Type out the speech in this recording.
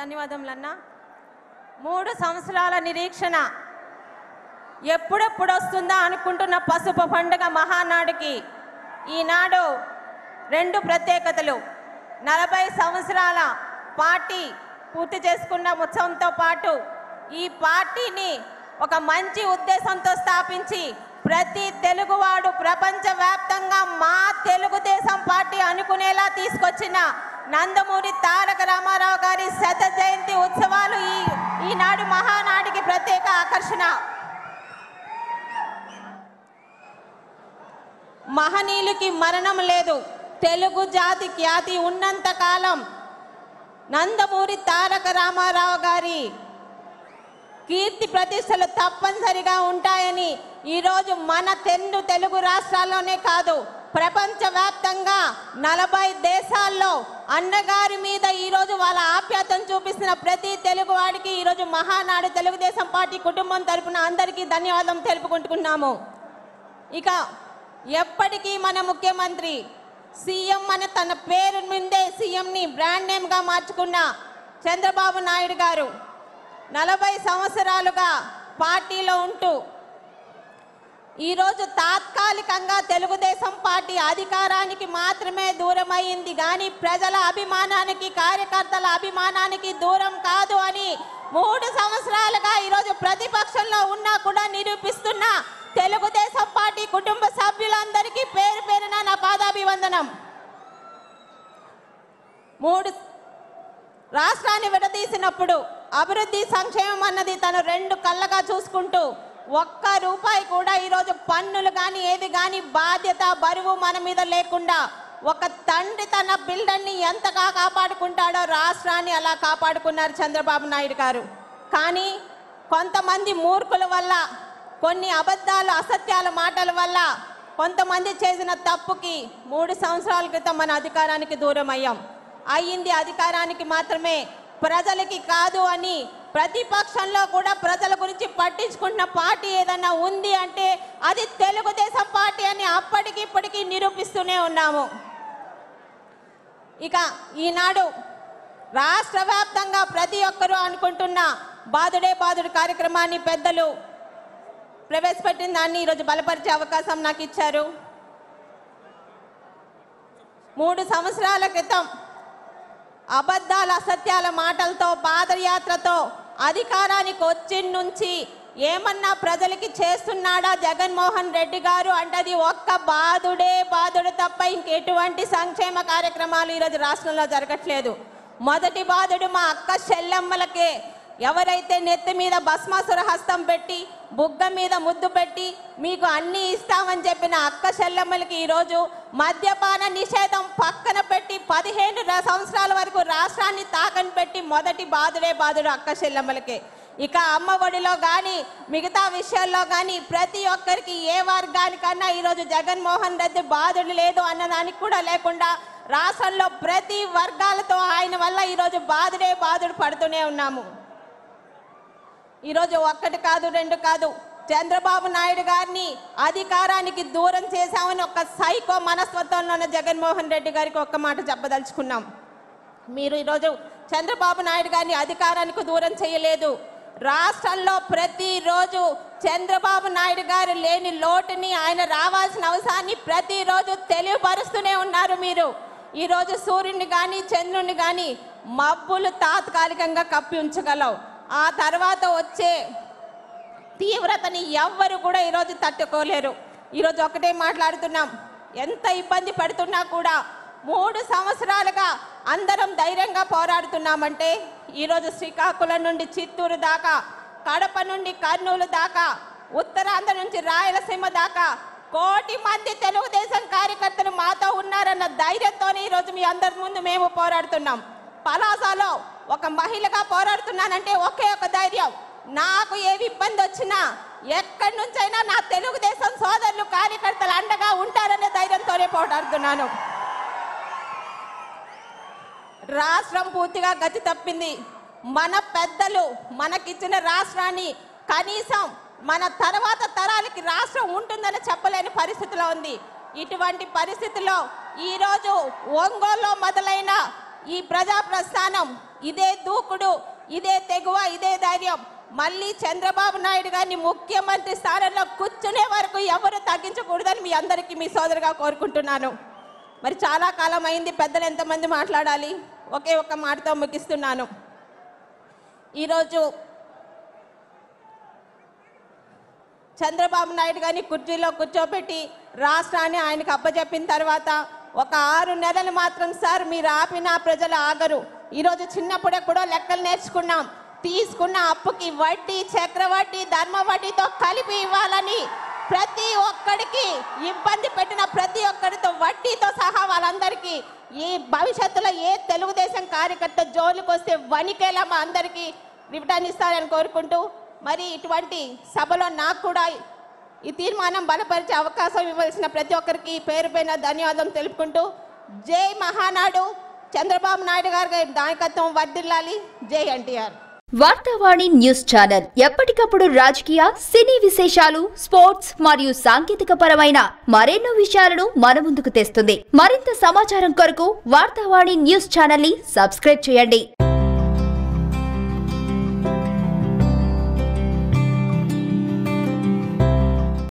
ధన్యవాదములు అన్న మూడు సంవత్సరాల నిరీక్షణ ఎప్పుడెప్పుడు వస్తుందా అనుకుంటున్న పసుపు పండుగ మహానాడుకి ఈనాడు రెండు ప్రత్యేకతలు నలభై సంవత్సరాల పార్టీ పూర్తి చేసుకున్న ఉత్సవంతో పాటు ఈ పార్టీని ఒక మంచి ఉద్దేశంతో స్థాపించి ప్రతి తెలుగువాడు ప్రపంచవ్యాప్తంగా మా తెలుగుదేశం పార్టీ అనుకునేలా తీసుకొచ్చిన నందమూరి తారక రామారావు గారి శత జయంతి ఉత్సవాలు ఈ ఈనాడు మహానాడికి ప్రత్యేక ఆకర్షణ మహనీయులకి మరణం లేదు తెలుగు జాతి ఖ్యాతి ఉన్నంత కాలం నందమూరి తారక రామారావు గారి కీర్తి ప్రతిష్టలు తప్పనిసరిగా ఉంటాయని ఈరోజు మన తెండు తెలుగు రాష్ట్రాల్లోనే కాదు ప్రపంచవ్యాప్తంగా నలభై దేశాల్లో అన్నగారి మీద ఈరోజు వాళ్ళ ఆప్యాతను చూపిస్తున్న ప్రతి తెలుగువాడికి ఈరోజు మహానాడు తెలుగుదేశం పార్టీ కుటుంబం తరపున అందరికీ ధన్యవాదం తెలుపుకుంటున్నాము ఇక ఎప్పటికీ మన ముఖ్యమంత్రి సీఎం అని తన పేరు ముందే సీఎంని బ్రాండ్ నేమ్గా మార్చుకున్న చంద్రబాబు నాయుడు గారు నలభై సంవత్సరాలుగా పార్టీలో ఉంటూ ఈరోజు తాత్కాలికంగా తెలుగుదేశం పార్టీ అధికారానికి మాత్రమే దూరం అయింది కానీ ప్రజల అభిమానానికి కార్యకర్తల అభిమానానికి దూరం కాదు అని మూడు సంవత్సరాలుగా ఈరోజు ప్రతిపక్షంలో ఉన్నా కూడా నిరూపిస్తున్న తెలుగుదేశం పార్టీ కుటుంబ సభ్యులందరికీ పేరు పేరున నా పాదాభివందనం మూడు రాష్ట్రాన్ని విడదీసినప్పుడు అభివృద్ధి సంక్షేమం అన్నది తను రెండు కళ్ళగా చూసుకుంటూ ఒక్క రూపాయి కూడా ఈరోజు పన్నులు కానీ ఏది కానీ బాధ్యత బరువు మన మీద లేకుండా ఒక తండ్రి తన బిల్డర్ని ఎంతగా కాపాడుకుంటాడో రాష్ట్రాన్ని అలా కాపాడుకున్నారు చంద్రబాబు నాయుడు గారు కానీ కొంతమంది మూర్ఖుల వల్ల కొన్ని అబద్ధాలు అసత్యాల మాటల వల్ల కొంతమంది చేసిన తప్పుకి మూడు సంవత్సరాల క్రితం మన అధికారానికి దూరం అయ్యాం అయ్యింది అధికారానికి మాత్రమే ప్రజలకి కాదు అని ప్రతిపక్షంలో కూడా ప్రజల గురించి పట్టించుకుంటున్న పార్టీ ఏదన్నా ఉంది అంటే అది తెలుగుదేశం పార్టీ అని అప్పటికి ఇప్పటికీ నిరూపిస్తూనే ఉన్నాము ఇక ఈనాడు రాష్ట్ర వ్యాప్తంగా ప్రతి ఒక్కరూ అనుకుంటున్న బాదుడే బాదుడు కార్యక్రమాన్ని పెద్దలు ప్రవేశపెట్టిన దాన్ని ఈరోజు బలపరిచే అవకాశం నాకు ఇచ్చారు మూడు సంవత్సరాల క్రితం అబద్ధాల అసత్యాల మాటలతో పాదయాత్రతో అధికారానికి వచ్చి నుంచి ఏమన్నా ప్రజలకి చేస్తున్నాడా జగన్మోహన్ రెడ్డి గారు అంటది ఒక్క బాధుడే బాధుడు తప్ప ఇంకెటువంటి సంక్షేమ కార్యక్రమాలు ఈరోజు రాష్ట్రంలో జరగట్లేదు మొదటి బాధుడు మా అక్క చెల్లెమ్మలకే ఎవరైతే నెత్తి మీద భస్మాసుర హస్తం పెట్టి బుగ్గ మీద ముద్దు పెట్టి మీకు అన్నీ ఇస్తామని చెప్పిన అక్క చెల్లెమ్మలకి ఈరోజు మద్యపాన నిషేధం పక్కన పెట్టి పదిహేను ర- సంవత్సరాల వరకు రాష్ట్రాన్ని తాకని పెట్టి మొదటి బాధుడే బాధుడు అక్క చెల్లెమ్మలకే ఇక అమ్మ ఒడిలో కానీ మిగతా విషయాల్లో కానీ ప్రతి ఒక్కరికి ఏ వర్గానికన్నా ఈరోజు జగన్మోహన్ రెడ్డి బాధుడు లేదు అన్నదానికి కూడా లేకుండా రాష్ట్రంలో ప్రతి వర్గాలతో ఆయన వల్ల ఈరోజు బాధుడే బాధుడు పడుతూనే ఉన్నాము ఈరోజు ఒక్కటి కాదు రెండు కాదు చంద్రబాబు నాయుడు గారిని అధికారానికి దూరం చేశామని ఒక సైకో మనస్తత్వంలో ఉన్న జగన్మోహన్ రెడ్డి గారికి ఒక్క మాట చెప్పదలుచుకున్నాం మీరు ఈరోజు చంద్రబాబు నాయుడు గారిని అధికారానికి దూరం చేయలేదు రాష్ట్రంలో ప్రతిరోజు చంద్రబాబు నాయుడు గారు లేని లోటుని ఆయన రావాల్సిన అవసరాన్ని ప్రతిరోజు తెలియపరుస్తూనే ఉన్నారు మీరు ఈరోజు సూర్యుని కానీ చంద్రుని కానీ మబ్బులు తాత్కాలికంగా కప్పి ఉంచగలవు ఆ తర్వాత వచ్చే తీవ్రతని ఎవ్వరు కూడా ఈరోజు తట్టుకోలేరు ఈరోజు ఒకటే మాట్లాడుతున్నాం ఎంత ఇబ్బంది పడుతున్నా కూడా మూడు సంవత్సరాలుగా అందరం ధైర్యంగా పోరాడుతున్నామంటే ఈరోజు శ్రీకాకుళం నుండి చిత్తూరు దాకా కడప నుండి కర్నూలు దాకా ఉత్తరాంధ్ర నుంచి రాయలసీమ దాకా కోటి మంది తెలుగుదేశం కార్యకర్తలు మాతో ఉన్నారన్న ధైర్యంతోనే ఈరోజు మీ అందరి ముందు మేము పోరాడుతున్నాం పలాసలో ఒక మహిళగా పోరాడుతున్నానంటే ఒకే ఒక ధైర్యం నాకు ఏవి ఇబ్బంది వచ్చినా ఎక్కడి నుంచైనా నా తెలుగుదేశం సోదరులు కార్యకర్తలు అండగా ఉంటారనే ధైర్యంతోనే పోరాడుతున్నాను రాష్ట్రం పూర్తిగా గతి తప్పింది మన పెద్దలు మనకిచ్చిన రాష్ట్రాన్ని కనీసం మన తర్వాత తరాలకి రాష్ట్రం ఉంటుందని చెప్పలేని పరిస్థితిలో ఉంది ఇటువంటి పరిస్థితిలో ఈరోజు ఒంగోలులో మొదలైన ఈ ప్రజా ప్రస్థానం ఇదే దూకుడు ఇదే తెగువ ఇదే ధైర్యం మళ్ళీ చంద్రబాబు నాయుడు గారిని ముఖ్యమంత్రి స్థానంలో కూర్చునే వరకు ఎవరు తగ్గించకూడదని మీ అందరికీ మీ సోదరుగా కోరుకుంటున్నాను మరి చాలా కాలం అయింది పెద్దలు ఎంతమంది మాట్లాడాలి ఒకే ఒక్క మాటతో ముగిస్తున్నాను ఈరోజు చంద్రబాబు నాయుడు గారిని కుర్చీలో కూర్చోబెట్టి రాష్ట్రాన్ని ఆయనకు అప్పచెప్పిన తర్వాత ఒక ఆరు నెలలు మాత్రం సార్ మీరు ఆపిన ప్రజలు ఆగరు ఈరోజు చిన్నప్పుడే కూడా లెక్కలు నేర్చుకున్నాం తీసుకున్న అప్పుకి వడ్డీ చక్రవడ్డీ ధర్మ వడ్డీతో కలిపి ఇవ్వాలని ప్రతి ఒక్కడికి ఇబ్బంది పెట్టిన ప్రతి ఒక్కరితో వడ్డీతో సహా వాళ్ళందరికీ ఈ భవిష్యత్తులో ఏ తెలుగుదేశం కార్యకర్త జోలికి వస్తే వణికేలా మా అందరికీ రిటర్న్ ఇస్తారని కోరుకుంటూ మరి ఇటువంటి సభలో నాకు కూడా ఈ తీర్మానం బలపరిచే అవకాశం ఇవ్వాల్సిన ప్రతి ఒక్కరికి పేరు పైన ధన్యవాదం తెలుపుకుంటూ జై మహానాడు చంద్రబాబు నాయుడు గారి నాయకత్వం వర్ధిల్లాలి జై ఎన్టీఆర్ వార్తావాణి న్యూస్ ఛానల్ ఎప్పటికప్పుడు రాజకీయ సినీ విశేషాలు స్పోర్ట్స్ మరియు సాంకేతిక పరమైన మరెన్నో విషయాలను మన ముందుకు తెస్తుంది మరింత సమాచారం కొరకు వార్తావాణి న్యూస్ ఛానల్ ని సబ్స్క్రైబ్ చేయండి